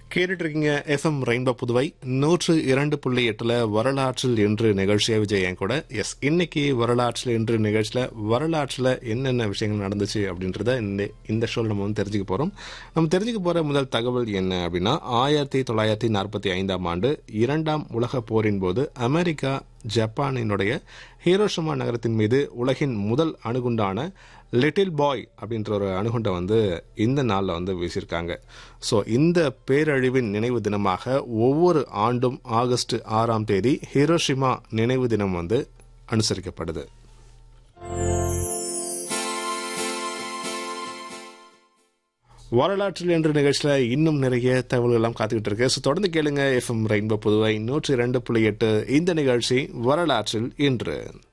கேட்டுட்டு இருக்கீங்க FM rainbow Puduvai நூற்று இரண்டு புள்ளி எட்டுல வரலாற்றில் என்று நிகழ்ச்சியா விஜய் என் கூட எஸ் இன்னைக்கு வரலாற்றில் என்று நிகழ்ச்சியில வரலாற்றில் என்னென்ன விஷயங்கள் நடந்துச்சு அப்படின்றத இந்த இந்த ஷோவில் நம்ம வந்து தெரிஞ்சுக்க போறோம் நம்ம தெரிஞ்சுக்க போற முதல் தகவல் என்ன அப்படின்னா ஆயிரத்தி தொள்ளாயிரத்தி நாற்பத்தி ஐந்தாம் ஆண்டு இரண்டாம் உலக போரின் போது அமெரிக்கா ஜப்பானினுடைய ஹீரோஷிமா நகரத்தின் மீது உலகின் முதல் அணுகுண்டான லிட்டில் பாய் அப்படின்ற ஒரு அணுகுண்டை வந்து இந்த நாளில் வந்து வீசியிருக்காங்க ஸோ இந்த பேரழிவின் நினைவு தினமாக ஒவ்வொரு ஆண்டும் ஆகஸ்ட் ஆறாம் தேதி ஹீரோஷிமா நினைவு தினம் வந்து அனுசரிக்கப்படுது வரலாற்றில் என்ற நிகழ்ச்சியில் இன்னும் நிறைய தகவல்கள் எல்லாம் காத்துக்கிட்டு இருக்கு ஸோ தொடர்ந்து கேளுங்க எஃப்எம் ரெயின்போ புதுவை நூற்றி இரண்டு புள்ளி எட்டு இந்த நிகழ்ச்சி வரலாற்றில் இன்று